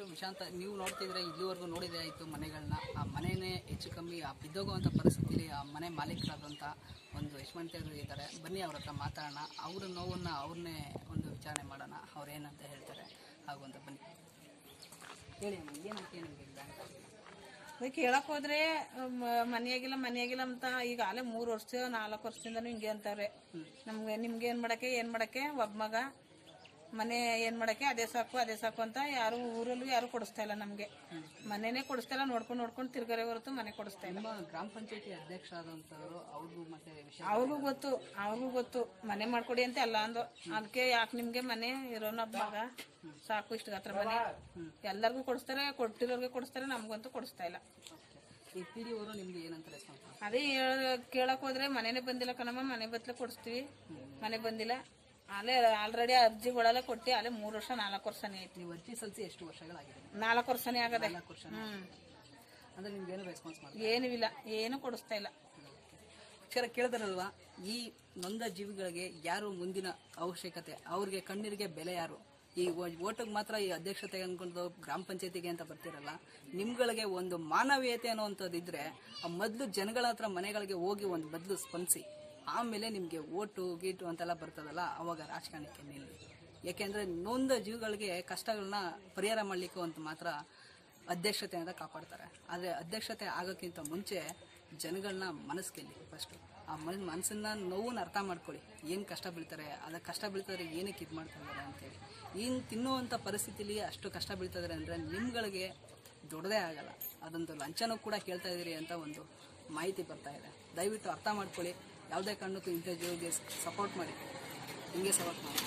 ವಿಶಾಂತ ನೀವು ನೋಡ್ತಿದ್ರೆ ಇಲ್ಲಿವರೆಗೂ ನೋಡಿದೆ ಆಯಿತು ಮನೆಗಳನ್ನ ಆ ಮನೆನೇ ಹೆಚ್ಚು ಕಮ್ಮಿ ಆ ಬಿದ್ದೋಗುವಂಥ ಪರಿಸ್ಥಿತಿಲಿ ಆ ಮನೆ ಮಾಲೀಕರಾದಂಥ ಒಂದು ಯಶವಂತರು ಇದ್ದಾರೆ ಬನ್ನಿ ಅವ್ರ ಹತ್ರ ಮಾತಾಡೋಣ ಅವ್ರ ನೋವನ್ನು ಅವ್ರನ್ನೇ ಒಂದು ವಿಚಾರಣೆ ಮಾಡೋಣ ಅವ್ರೇನಂತ ಹೇಳ್ತಾರೆ ಹಾಗೂ ಅಂತ ಬನ್ನಿ ಹೇಳಿ ಅಮ್ಮ ಏನಂತ ನಿಮಗೆ ಅದಕ್ಕೆ ಕೇಳಕ್ ಹೋದ್ರೆ ಮ- ಮನೆಯಾಗಿಲ್ಲ ಮನೆಯಾಗಿಲ್ಲ ಅಂತ ಈಗ ಅಲ್ಲೇ ಮೂರು ವರ್ಷ ನಾಲ್ಕು ವರ್ಷದಿಂದನೂ ಹಿಂಗೆ ಅಂತಾರೆ ನಮ್ಗೆ ನಿಮ್ಗೆ ಏನ್ ಮಾಡಕ್ಕೆ ಏನ್ ಮಾಡಕ್ಕೆ ಒಬ್ಬ ಮಗ ಮನೆ ಏನ್ ಮಾಡಕ್ಕೆ ಅದೇ ಸಾಕು ಅದೇ ಸಾಕು ಅಂತ ಯಾರು ಊರಲ್ಲೂ ಯಾರು ಕೊಡಿಸ್ತಾ ಇಲ್ಲ ನಮ್ಗೆ ಮನೆನೇ ಕೊಡಿಸ್ತಾ ಇಲ್ಲ ನೋಡ್ಕೊಂಡು ನೋಡ್ಕೊಂಡು ತಿರ್ಗರೆ ಹೊರತು ಮನೆ ಕೊಡಿಸ್ತಾ ಇಲ್ಲ ನಮ್ಮ ಗ್ರಾಮ ಪಂಚಾಯತಿ ಅಧ್ಯಕ್ಷ ಆದಂಥವ್ರು ಅವ್ರಿಗೂ ಮತ್ತೆ ವಿಷಯ ಅವ್ರಿಗೂ ಗೊತ್ತು ಅವ್ರಿಗೂ ಗೊತ್ತು ಮನೆ ಮಾಡ್ಕೊಡಿ ಅಂತ ಎಲ್ಲ ಅಂದು ಅದಕ್ಕೆ ಯಾಕೆ ನಿಮ್ಗೆ ಮನೆ ಇರೋನೊಬ್ಬ ಮಗ ಸಾಕು ಇಷ್ಟು ಹತ್ರ ಮನೆ ಎಲ್ಲರಿಗೂ ಕೊಡಿಸ್ತಾರೆ ಕೊಟ್ಟಿರೋರ್ಗೆ ಕೊಡಿಸ್ತಾರೆ ನಮ್ಗಂತೂ ಕೊಡಿಸ್ತಾ ಇಲ್ಲ ಈ ಪಿ ಡಿ ಅವರು ನಿಮಗೆ ಏನಂತ ರೆಸ್ಪಾನ್ಸ್ ಮಾಡ್ತಾರೆ ಅದೇ ಹೇಳ್- ಕೇಳಕ್ ಹೋದ್ರೆ ಮನೆನೇ ಬಂದಿಲ್ಲ ಕಣಮ್ಮ ಮನೆ ಬತ್ಲೆ ಕೊಡಿಸ್ತೀವಿ ಮನೆ ಬಂದಿಲ್ಲ ಅಲ್ಲೇ ಆಲ್ರೆಡಿ ಅರ್ಜಿಗಳೆಲ್ಲ ಕೊಟ್ಟು ಅಲ್ಲೇ ಮೂರು ವರ್ಷ ನಾಲ್ಕು ವರ್ಷನೇ ಐತಿ ನೀವು ಅರ್ಜಿ ಸಲ್ಲಿಸಿ ಎಷ್ಟು ವರ್ಷಗಳಾಗಿದೆ ನಾಲ್ಕು ವರ್ಷನೇ ಆಗದೆ ನಾಲ್ಕು ವರ್ಷ ಹ್ಮ್ ಅಂದ್ರೆ ನಿಮ್ಗೆ ಏನು ರೆಸ್ಪಾನ್ಸ್ ಮಾಡ್ತಾರೆ ಏನೂ ಇಲ್ಲ ಏನು ಕೊಡಿಸ್ತಾ ಇಲ್ಲ ಅಕ್ಷರ ಕೇಳಿದ್ರಲ್ವಾ ಈ ನೊಂದ ಜೀವಿಗಳಿಗೆ ಯಾರು ಮುಂದಿನ ಅವಶ್ಯಕತೆ ಅವ್ರಿಗೆ ಕಣ್ಣೀರಿಗೆ ಬೆಲೆ ಯಾರು ಈ ಓಟಿಗೆ ಮಾತ್ರ ಈ ಅಧ್ಯಕ್ಷತೆ ಅನ್ಕೊಂಡು ಗ್ರಾಮ ಪಂಚಾಯತಿಗೆ ಅಂತ ಬರ್ತಿರಲ್ಲ ನಿಮ್ಗಳಿಗೆ ಒಂದು ಮಾನವೀಯತೆ ಅನ್ನುವಂಥದ್ದು ಇದ್ರೆ ಆ ಮೊದಲು ಜನಗಳ ಹತ್ರ ಮನೆಗಳಿಗೆ ಹೋಗಿ ಒಂದು ಮೊದಲು ಸ್ಪಂದಿಸಿ ಆಮೇಲೆ ನಿಮಗೆ ಓಟು ಗೀಟು ಅಂತೆಲ್ಲ ಬರ್ತದಲ್ಲ ಅವಾಗ ರಾಜಕಾರಣಕ್ಕೆ ನಿಲ್ಲಿ ಯಾಕೆಂದ್ರೆ ನೊಂದ ಜೀವಿಗಳಿಗೆ ಕಷ್ಟಗಳನ್ನ ಪರಿಹಾರ ಮಾಡಲಿಕ್ಕೂ ಅಂತ ಮಾತ್ರ ಅಧ್ಯಕ್ಷತೆಯಿಂದ ಕಾಪಾಡ್ತಾರೆ ಆದರೆ ಅಧ್ಯಕ್ಷತೆ ಆಗೋಕ್ಕಿಂತ ಮುಂಚೆ ಜನಗಳನ್ನ ಮನಸ್ಸು ಗೆಲ್ಲಿ ಫಸ್ಟು ಆ ಮನ್ ಮನಸ್ಸನ್ನ ನೋವನ್ನ ಅರ್ಥ ಮಾಡ್ಕೊಳ್ಳಿ ಏನು ಕಷ್ಟ ಬೀಳ್ತಾರೆ ಅದ ಕಷ್ಟ ಬೀಳ್ತಾರೆ ಏನಕ್ಕೆ ಇದು ಮಾಡ್ತಾ ಇದ್ದಾರೆ ಅಂತೇಳಿ ಇನ್ನು ತಿನ್ನುವಂಥ ಪರಿಸ್ಥಿತಿಲಿ ಅಷ್ಟು ಕಷ್ಟ ಬೀಳ್ತಿದ್ದಾರೆ ಅಂದರೆ ನಿಮ್ಗಳಿಗೆ ದೊಡ್ಡದೇ ಆಗಲ್ಲ ಅದೊಂದು ಲಂಚನೂ ಕೂಡ ಕೇಳ್ತಾ ಇದ್ದೀರಿ ಅಂತ ಒಂದು ಮಾಹಿತಿ ಬರ್ತಾ ಇದೆ ದಯವಿಟ್ಟು ಅರ್ಥ ಮಾಡ್ಕೊಳ್ಳಿ ಯಾವುದೇ ಕಾರಣಕ್ಕೂ ಇಂಥ ಜೀವಿಗೆ ಸಪೋರ್ಟ್ ಮಾಡಿ ಹಿಂಗೆ ಸಪೋರ್ಟ್ ಮಾಡಿ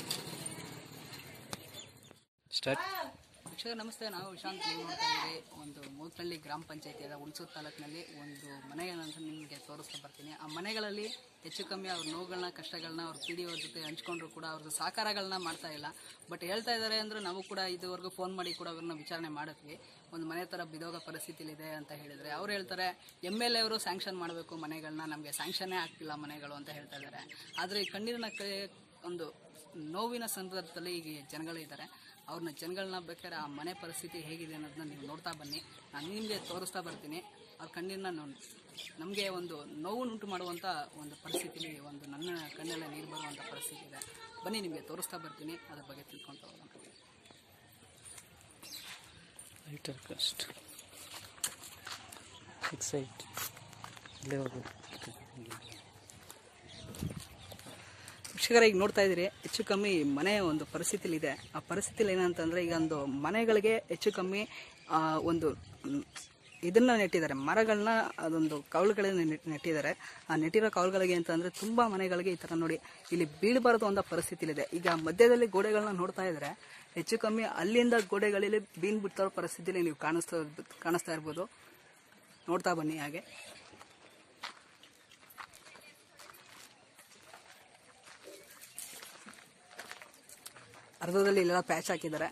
ಸ್ಟಾರ್ಟ್ ವೀಕ್ಷಕರೇ ನಮಸ್ತೆ ನಾವು ವಿಶಾಂತ್ ನೀವು ನೋಡ್ತಾ ಇದ್ದೀವಿ ಒಂದು ಮೂತನಹಳ್ಳಿ ಗ್ರಾಮ ಪಂಚಾಯತಿಯಾದ ಹುಣಸೂರು ತಾಲೂಕಿನಲ್ಲಿ ಒಂದು ಮನೆಗಳನ್ನ ನಿಮಗೆ ತೋರಿಸ್ತಾ ಬರ್ತೀನಿ ಆ ಮನೆಗಳಲ್ಲಿ ಹೆಚ್ಚು ಕಮ್ಮಿ ಅವ್ರ ನೋವುಗಳನ್ನ ಕಷ್ಟಗಳನ್ನ ಅವ್ರ ಪಿ ಡಿ ಅವ್ರ ಜೊತೆ ಹಂಚ್ಕೊಂಡ್ರು ಕೂಡ ಅವ್ರದ್ದು ಸಹಕಾರಗಳನ್ನ ಮಾಡ್ತಾ ಇಲ್ಲ ಬಟ್ ಹೇಳ್ತಾ ಇದ್ದಾರೆ ಅಂದ್ರೆ ನಾವು ಕೂಡ ಇದುವರೆಗೂ ಫೋನ್ ಮಾಡಿ ಕೂಡ ಅವ್ರನ್ನ ವಿಚಾರಣೆ ಮಾಡಿದ್ವಿ ಒಂದು ಮನೆ ಥರ ಬಿದೋಗ ಪರಿಸ್ಥಿತಿಲಿದೆ ಅಂತ ಹೇಳಿದರೆ ಅವ್ರು ಹೇಳ್ತಾರೆ ಎಮ್ ಎಲ್ ಎ ಅವರು ಸ್ಯಾಂಕ್ಷನ್ ಮಾಡಬೇಕು ಮನೆಗಳನ್ನ ನಮಗೆ ಸ್ಯಾಂಕ್ಷನ್ನೇ ಆಗ್ತಿಲ್ಲ ಮನೆಗಳು ಅಂತ ಹೇಳ್ತಾ ಇದ್ದಾರೆ ಆದರೆ ಈ ಕಣ್ಣೀರಿನ ಕೈ ಒಂದು ನೋವಿನ ಸಂದರ್ಭದಲ್ಲಿ ಈಗ ಜನಗಳಿದ್ದಾರೆ ಅವ್ರನ್ನ ಜನಗಳನ್ನ ಬೇಕಾದ್ರೆ ಆ ಮನೆ ಪರಿಸ್ಥಿತಿ ಹೇಗಿದೆ ಅನ್ನೋದನ್ನ ನೀವು ನೋಡ್ತಾ ಬನ್ನಿ ನಾನು ನಿಮಗೆ ತೋರಿಸ್ತಾ ಬರ್ತೀನಿ ಅವ್ರ ಕಣ್ಣೀರನ್ನ ನಮಗೆ ಒಂದು ನೋವುಂಟು ಮಾಡುವಂಥ ಒಂದು ಪರಿಸ್ಥಿತಿಲಿ ಒಂದು ನನ್ನ ಕಣ್ಣೆಲ್ಲ ನೀರು ಬರುವಂಥ ಪರಿಸ್ಥಿತಿ ಇದೆ ಬನ್ನಿ ನಿಮಗೆ ತೋರಿಸ್ತಾ ಬರ್ತೀನಿ ಅದ್ರ ಬಗ್ಗೆ ತಿಳ್ಕೊಂತ ಹೋಗೋಣ ಲೈಟರ್ ಕಸ್ಟ್ ಸಿಕ್ಸ್ ಏಯ್ಟ್ ಇಲ್ಲೇ ಹೋಗು ವೀಕ್ಷಕರ ಈಗ ನೋಡ್ತಾ ಇದ್ದೀರಿ ಹೆಚ್ಚು ಕಮ್ಮಿ ಮನೆ ಒಂದು ಪರಿಸ್ಥಿತಿಲಿ ಇದೆ ಆ ಪರಿಸ್ಥಿತಿಲಿ ಏನಂತಂದ್ರೆ ಈಗ ಒಂದು ಮನೆಗಳಿಗೆ ಹೆಚ್ಚು ಕಮ್ಮಿ ಆ, ಒಂದು ಮ್, ಇದನ್ನ ನೆಟ್ಟಿದ್ದಾರೆ ಮರಗಳನ್ನ ಅದೊಂದು ಕವಲುಗಳನ್ನ ನೆಟ್- ನೆಟ್ಟಿದ್ದಾರೆ ಆ ನೆಟ್ಟಿರೋ ಕವಲುಗಳಿಗೆ ಅಂತಂದ್ರೆ ತುಂಬಾ ಮನೆಗಳಿಗೆ ಈ ತರ ನೋಡಿ ಇಲ್ಲಿ ಬೀಳಬಾರದು ಅಂತ ಪರಿಸ್ಥಿತಿಲಿದೆ ಈಗ ಮಧ್ಯದಲ್ಲಿ ಗೋಡೆಗಳನ್ನ ನೋಡ್ತಾ ಇದ್ರೆ ಹೆಚ್ಚು ಕಮ್ಮಿ ಅಲ್ಲಿಂದ ಗೋಡೆಗಳಲ್ಲಿ ಬೀನ್ ಬಿಡ್ತಾರೋ ಪರಿಸ್ಥಿತಿಲಿ ನೀವು ಕಾಣಿಸ್ತಾ ಇರ್ಬೋದು- ಕಾಣಿಸ್ತಾ ಇರ್ಬೋದು ನೋಡ್ತಾ ಬನ್ನಿ ಹಾಗೆ ಅರ್ಧದಲ್ಲಿ ಇಲ್ಲೆಲ್ಲ ಪ್ಯಾಚ್ ಹಾಕಿದ್ದಾರೆ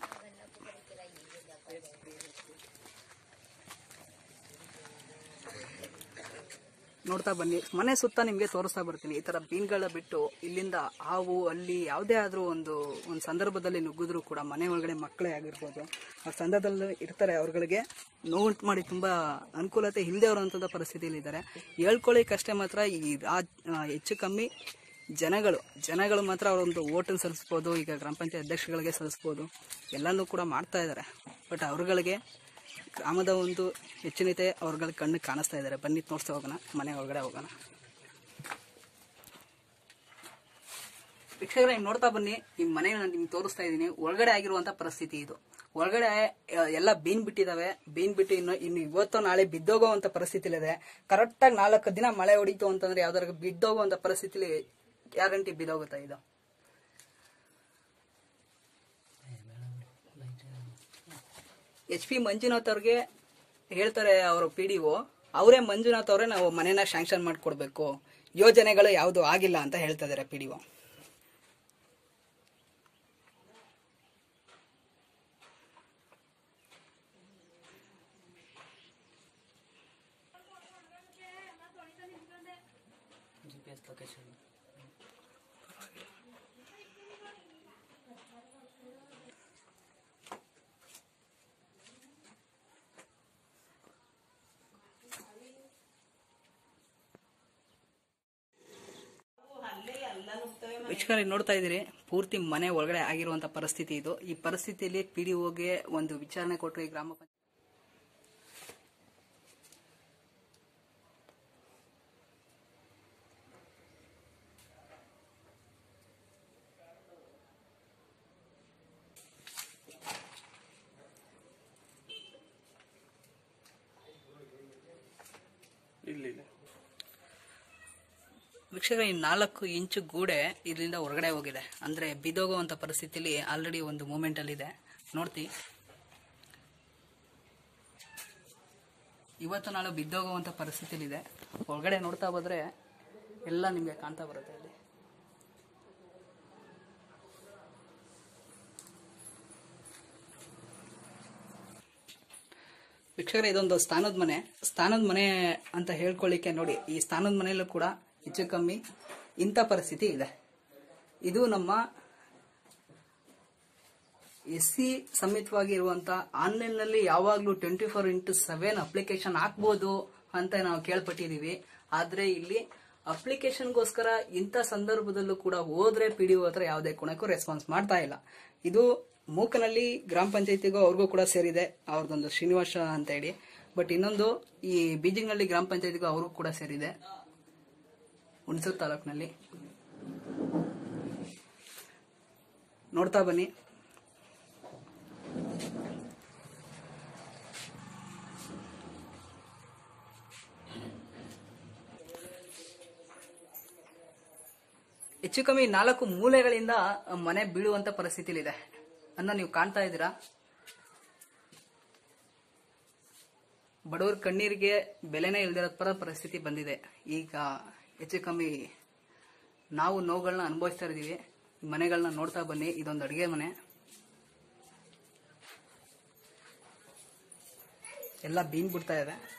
ನೋಡ್ತಾ ಬನ್ನಿ ಮನೆ ಸುತ್ತ ನಿಮಗೆ ತೋರಿಸ್ತಾ ಬರ್ತೀನಿ ಈ ತರ ಬೀನ್ಗಳ ಬಿಟ್ಟು ಇಲ್ಲಿಂದ ಹಾವು ಅಲ್ಲಿ ಯಾವುದೇ ಆದ್ರೂ ಒಂದು ಒಂದು ಸಂದರ್ಭದಲ್ಲಿ ನುಗ್ಗಿದ್ರು ಕೂಡ ಮನೆ ಒಳಗಡೆ ಮಕ್ಕಳೇ ಆಗಿರ್ಬೋದು ಆ ಸಂದರ್ಭದಲ್ಲಿ ಇರ್ತಾರೆ ಅವ್ರಗಳಿಗೆ ನೋವುಂಟು ಮಾಡಿ ತುಂಬಾ ಅನುಕೂಲತೆ ಇಲ್ಲದೆ ಇರುವಂಥದ್ದು ಪರಿಸ್ಥಿತಿಯಲ್ಲಿ ಇದ್ದಾರೆ ಹೇಳ್ಕೊಳ್ಳಿಕ್ಕಷ್ಟೇ ಮಾತ್ರ ಈ ರಾಜ್ ಆ, ಹೆಚ್ಚು ಕಮ್ಮಿ ಜನಗಳು ಜನಗಳು ಮಾತ್ರ ಅವರೊಂದು ಓಟನ್ನು ಸಲ್ಲಿಸ್ಬೋದು ಈಗ ಗ್ರಾಮ ಪಂಚಾಯತ್ ಅಧ್ಯಕ್ಷಗಳಿಗೆ ಸಲ್ಲಿಸ್ಬೋದು ಎಲ್ಲನೂ ಕೂಡ ಮಾಡ್ತಾ ಇದ್ದಾರೆ ಬಟ್ ಅವ್ರಗಳಿಗೆ ಗ್ರಾಮದ ಒಂದು ಹೆಚ್ಚಿನತೆ ಅವ್ರಗಳ ಕಣ್ಣಿಗೆ ಕಾಣಿಸ್ತಾ ಇದ್ದಾರೆ ಬನ್ನಿ ತೋರಿಸ್ತಾ ಹೋಗೋಣ ಮನೆ ಒಳಗಡೆ ಹೋಗೋಣ ವೀಕ್ಷಕರೇ ನೀವು ನೋಡ್ತಾ ಬನ್ನಿ ಈ ಮನೆ ನಾನು ನಿಮ್ಗೆ ತೋರಿಸ್ತಾ ಇದ್ದೀನಿ ಒಳಗಡೆ ಆಗಿರುವಂತ ಪರಿಸ್ಥಿತಿ ಇದು ಒಳಗಡೆ ಆ, ಎಲ್ಲ ಬೀನ್ ಬಿಟ್ಟಿದಾವೆ ಬೀನ್ ಬಿಟ್ಟು ಇನ್ನು ಇನ್ನು ಇವತ್ತು ನಾಳೆ ಬಿದ್ದೋಗುವಂತ ಪರಿಸ್ಥಿತಿಲಿದೆ ಕರೆಕ್ಟಾಗಿ ನಾಲ್ಕು ದಿನ ಮಳೆ ಹೊಡಿತು ಅಂತಂದ್ರೆ ಯಾವ್ದಾರ ಬಿದ್ದೋಗುವಂತ ಪರಿಸ್ಥಿತಿಲಿ ಗ್ಯಾರಂಟಿ ಬಿದ್ದೋಗುತ್ತಾ ಇದು ಎಚ್ ಪಿ ಮಂಜುನಾಥ್ ಅವ್ರಿಗೆ ಹೇಳ್ತಾರೆ ಅವರು ಪಿ ಡಿ ಒ ಅವರೇ ಮಂಜುನಾಥ್ ಅವರೇ ನಾವು ಮನೆನ ಶಾಂಕ್ಷನ್ ಮಾಡಿಕೊಡ್ಬೇಕು ಯೋಜನೆಗಳು ಯಾವುದು ಆಗಿಲ್ಲ ಅಂತ ಹೇಳ್ತಾ ಇದ್ದಾರೆ P D O G P S location ವೀಕ್ಷಕರೇ ನೋಡ್ತಾ ಇದ್ದೀರಿ ಪೂರ್ತಿ ಮನೆ ಒಳಗಡೆ ಆಗಿರುವಂತ ಪರಿಸ್ಥಿತಿ ಇದು ಈ ಪರಿಸ್ಥಿತಿಯಲ್ಲಿ ಪಿ ಡಿ ಒಗೆ ಒಂದು ವಿಚಾರಣೆ ಕೊಟ್ಟರು ಈ ಗ್ರಾಮ ಪಂಚಾಯತ್ ವೀಕ್ಷಕ ಈ ನಾಲ್ಕು ಇಂಚು ಗೂಡೆ ಇದರಿಂದ ಹೊರಗಡೆ ಹೋಗಿದೆ ಅಂದ್ರೆ ಬಿದೋಗುವಂತ ಪರಿಸ್ಥಿತಿಲಿ ಆಲ್ರೆಡಿ ಒಂದು ಮೂಮೆಂಟ್ ಅಲ್ಲಿ ಇದೆ ನೋಡ್ತಿ ಇವತ್ತು ನಾಳೆ ಬಿದ್ದೋಗುವಂತ ಪರಿಸ್ಥಿತಿಲಿ ಇದೆ ಹೊರಗಡೆ ನೋಡ್ತಾ ಹೋದ್ರೆ ಎಲ್ಲ ನಿಮ್ಗೆ ಕಾಣ್ತಾ ಬರುತ್ತೆ ಅಲ್ಲಿ ವೀಕ್ಷಕರೇ ಇದೊಂದು ಸ್ಥಾನದ ಮನೆ ಸ್ಥಾನದ ಮನೆ ಅಂತ ಹೇಳ್ಕೊಳ್ಳಿಕ್ಕೆ ನೋಡಿ ಈ ಸ್ಥಾನದ ಮನೆಯಲ್ಲೂ ಕೂಡ ಹೆಚ್ಚು ಕಮ್ಮಿ ಇಂಥ ಪರಿಸ್ಥಿತಿ ಇದೆ ಇದು ನಮ್ಮ ಎಸ್ ಸಿ ಸಮೇತವಾಗಿ ಇರುವಂತ ಆನ್ಲೈನ್ ನಲ್ಲಿ ಯಾವಾಗ್ಲೂ twenty four into seven application ಹಾಕ್ಬೋದು ಅಂತ ನಾವು ಕೇಳ್ಪಟ್ಟಿದೀವಿ ಆದ್ರೆ ಇಲ್ಲಿ ಅಪ್ಲಿಕೇಶನ್ಗೋಸ್ಕರ ಇಂಥ ಸಂದರ್ಭದಲ್ಲೂ ಕೂಡ ಹೋದ್ರೆ ಪಿ ಡಿ ಹತ್ರ ಯಾವುದೇ ಗುಣಕ್ಕೂ ರೆಸ್ಪಾನ್ಸ್ ಮಾಡ್ತಾ ಇಲ್ಲ ಇದು ಮೂಕನಲ್ಲಿ ಗ್ರಾಮ ಪಂಚಾಯತಿಗೂ ಅವ್ರಿಗೂ ಕೂಡ ಸೇರಿದೆ ಅವ್ರದ್ದೊಂದು ಶ್ರೀನಿವಾಸ ಅಂತ ಹೇಳಿ ಬಟ್ ಇನ್ನೊಂದು ಈ ಬೀಜಿಂಗ್ನಲ್ಲಿ ಗ್ರಾಮ ಪಂಚಾಯತಿಗೂ ಅವ್ರಿಗೂ ಕೂಡ ಸೇರಿದೆ ಹುಣಸೂರು ತಾಲೂಕಿನಲ್ಲಿ ನೋಡ್ತಾ ಬನ್ನಿ ಹೆಚ್ಚು ಕಮ್ಮಿ ನಾಲ್ಕು ಮೂಲೆಗಳಿಂದ ಮನೆ ಬೀಳುವಂತ ಪರಿಸ್ಥಿತಿಲಿದೆ ಅನ್ನ ನೀವು ಕಾಣ್ತಾ ಇದ್ದೀರಾ ಬಡವರ ಕಣ್ಣೀರಿಗೆ ಬೆಲೆನೇ ಇಲ್ದಿರೋ ಪರ ಪರಿಸ್ಥಿತಿ ಬಂದಿದೆ ಈಗ ಹೆಚ್ಚು ಕಮ್ಮಿ ನಾವು ನೋವುಗಳನ್ನ ಅನುಭವಿಸ್ತಾ ಇದ್ದೀವಿ ಈ ಮನೆಗಳನ್ನ ನೋಡ್ತಾ ಬನ್ನಿ ಇದೊಂದು ಅಡುಗೆ ಮನೆ ಎಲ್ಲ ಬೀನ್ ಬಿಡ್ತಾ ಇದೆ